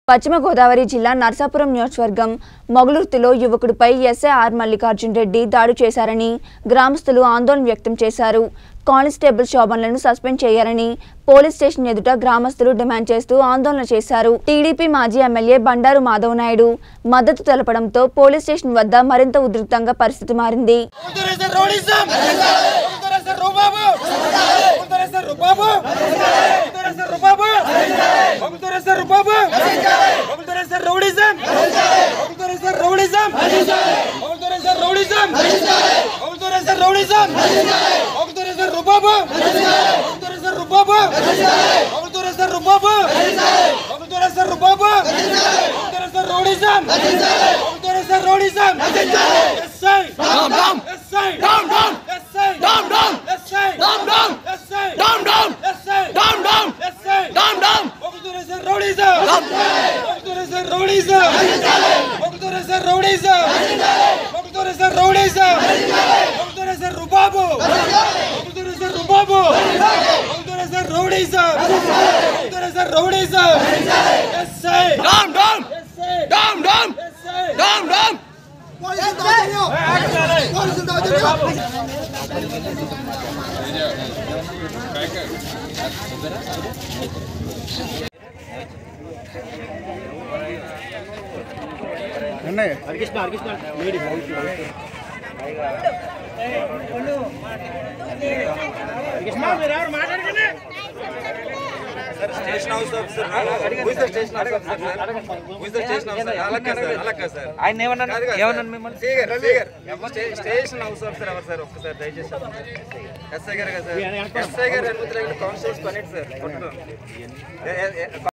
పశ్చిమ గోదావరి జిల్లా నర్సాపురం నియోజకవర్గం మొగలుర్తిలో యువకుడిపై ఎస్ఐ ఆర్ మల్లికార్జున్ రెడ్డి దాడి చేశారని గ్రామస్తులు ఆందోళన వ్యక్తం చేశారు కానిస్టేబుల్ శోభన్లను సస్పెండ్ చేయాలని పోలీస్ స్టేషన్ ఎదుట గ్రామస్తులు డిమాండ్ చేస్తూ ఆందోళన చేశారు టీడీపీ మాజీ ఎమ్మెల్యే బండారు మాధవ్ నాయుడు మద్దతు తెలపడంతో పోలీస్ స్టేషన్ వద్ద మరింత ఉధృతంగా పరిస్థితి మారింది Autorizar raudiism! Autorizar rubabu! Autorizar rubabu! Autorizar rubabu! Autorizar rubabu! Autorizar raudiism! Autorizar raudiism! Autorizar raudiism! Autorizar raudiism! Autorizar rubabu! Autorizar rubabu! Autorizar rubabu! Autorizar rubabu! Autorizar raudiism! Autorizar raudiism! Yes, sir! Down, down. Yes, sir! Down, down. Yes, sir! Down, down. Yes, sir! Down, down. Yes, sir! Down, down. Yes, sir! Down, down. Yes, sir! Down, down. ఒకటోరేసారి rowdyism ఒకటోరేసారి rowdyism ఒకటోరేసారి rowdyism ఒకటోరేసారి rowdyism ఒకటోరేసారి రుబాబు ఒకటోరేసారి రుబాబు ఒకటోరేసారి rowdyism ఒకటోరేసారి rowdyism SI Down, down. SI Down, down. SI Down, down. Station house officer who is the station house officer sir who is the station house అలాగే సార్ అలాగే సార్ ఆయన ఏమన్నాను కాదు కాదు ఏమన్నాను సార్. మిమ్మల్ని శ్రీగర్ శ్రీగర్ స్టే- స్టేషన్ హౌస్ ఆఫీసర్ ఎవరు సార్ ఒక్కసారి దయచేసి ఎస్ఐ గారు కదా సార్ ఎస్ఐ గారు ఎనిమిది కానిస్టేబుల్స్ పని ఏంటి సార్ కొట్టడం ఏ- ఏ- ఏ-